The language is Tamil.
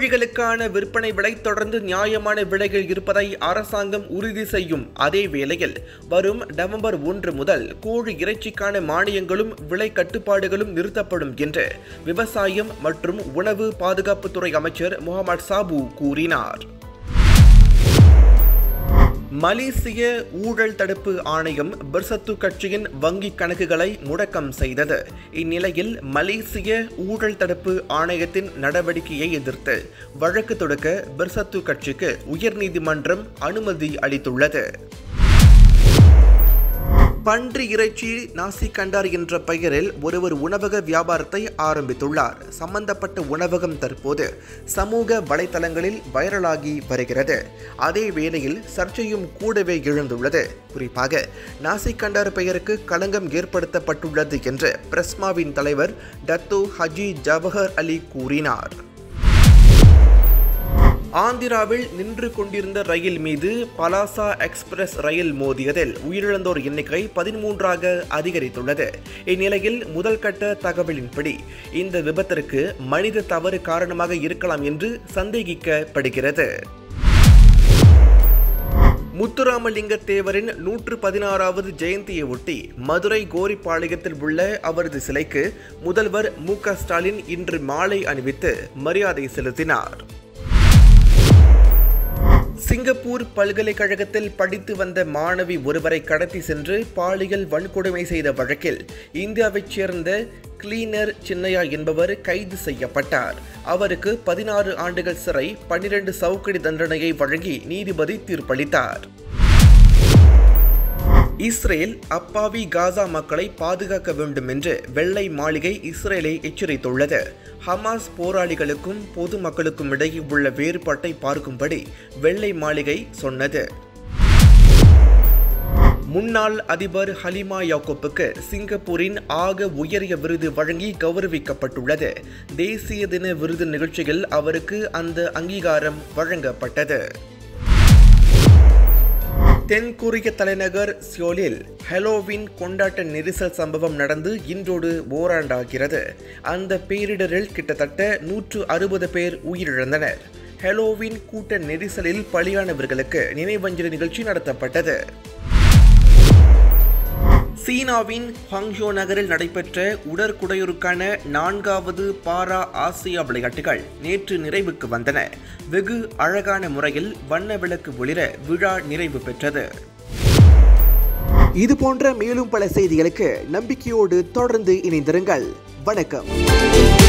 கோழிகளுக்கான விற்பனை விலை தொடர்ந்து நியாயமான விலைகள் இருப்பதை அரசாங்கம் உறுதி செய்யும் அதே வேளையில் வரும் நவம்பர் ஒன்று முதல் கோழி இறைச்சிக்கான மானியங்களும் விலை கட்டுப்பாடுகளும் நிறுத்தப்படும் என்று விவசாயம் மற்றும் உணவு பாதுகாப்புத்துறை அமைச்சர் முகமது சாபு கூறினார் மலேசிய ஊழல் தடுப்பு ஆணையம் பிர்சத்து கட்சியின் வங்கி கணக்குகளை முடக்கம் செய்தது இந்நிலையில் மலேசிய ஊழல் தடுப்பு ஆணையத்தின் நடவடிக்கையை எதிர்த்து வழக்கு தொடுக்க பிர்சத்து கட்சிக்கு உயர்நீதிமன்றம் அனுமதி அளித்துள்ளது பன்றி இறைச்சி நாசி கண்டார் என்ற பெயரில் ஒருவர் உணவக வியாபாரத்தை ஆரம்பித்துள்ளார் சம்பந்தப்பட்ட உணவகம் தற்போது சமூக வலைதளங்களில் வைரலாகி வருகிறது அதே வேளையில் சர்ச்சையும் கூடவே எழுந்துள்ளது குறிப்பாக நாசி கண்டார் பெயருக்கு களங்கம் ஏற்படுத்தப்பட்டுள்ளது என்று பிரஸ்மாவின் தலைவர் டத்து ஹஜி ஜவஹர் அலி கூறினார் ஆந்திராவில் நின்று கொண்டிருந்த ரயில் மீது பலாசா எக்ஸ்பிரஸ் ரயில் மோதியதில் உயிரிழந்தோர் எண்ணிக்கை பதிமூன்றாக அதிகரித்துள்ளது இந்நிலையில் முதல் கட்ட தகவலின்படி இந்த விபத்திற்கு மனித தவறு காரணமாக இருக்கலாம் என்று சந்தேகிக்கப்படுகிறது முத்துராமலிங்க தேவரின் நூற்று பதினாறாவது ஜெயந்தியை ஒட்டி மதுரை கோரிப்பாளையத்தில் உள்ள அவரது சிலைக்கு முதல்வர் மு ஸ்டாலின் இன்று மாலை அணிவித்து மரியாதை செலுத்தினார் சிங்கப்பூர் பல்கலைக்கழகத்தில் படித்து வந்த மாணவி ஒருவரை கடத்தி சென்று பாலியல் வன்கொடுமை செய்த வழக்கில் இந்தியாவைச் சேர்ந்த கிளீனர் சின்னையா என்பவர் கைது செய்யப்பட்டார் அவருக்கு பதினாறு ஆண்டுகள் சிறை பன்னிரண்டு சவுக்கடி தண்டனையை வழங்கி நீதிபதி தீர்ப்பளித்தார் இஸ்ரேல் அப்பாவி காசா மக்களை பாதுகாக்க வேண்டும் என்று வெள்ளை மாளிகை இஸ்ரேலை எச்சரித்துள்ளது ஹமாஸ் போராளிகளுக்கும் பொதுமக்களுக்கும் இடையே உள்ள வேறுபாட்டை பார்க்கும்படி வெள்ளை மாளிகை சொன்னது முன்னாள் அதிபர் ஹலிமா யாக்கோப்புக்கு சிங்கப்பூரின் ஆக உயரிய விருது வழங்கி கௌரவிக்கப்பட்டுள்ளது தேசிய தின விருது நிகழ்ச்சியில் அவருக்கு அந்த அங்கீகாரம் வழங்கப்பட்டது தென்கொரிய தலைநகர் சியோலில் ஹெலோவின் கொண்டாட்ட நெரிசல் சம்பவம் நடந்து இன்றோடு ஓராண்டாகிறது அந்த பேரிடரில் கிட்டத்தட்ட நூற்று அறுபது பேர் உயிரிழந்தனர் ஹெலோவின் கூட்ட நெரிசலில் பலியானவர்களுக்கு நினைவஞ்சலி நிகழ்ச்சி நடத்தப்பட்டது சீனாவின் ஹாங்ஷோ நகரில் நடைபெற்ற உடற்குடையோருக்கான நான்காவது பாரா ஆசியா விளையாட்டுகள் நேற்று நிறைவுக்கு வந்தன வெகு அழகான முறையில் வண்ண விளக்கு ஒளிர விழா நிறைவு பெற்றது இது போன்ற மேலும் பல செய்திகளுக்கு நம்பிக்கையோடு தொடர்ந்து இணைந்திருங்கள் வணக்கம்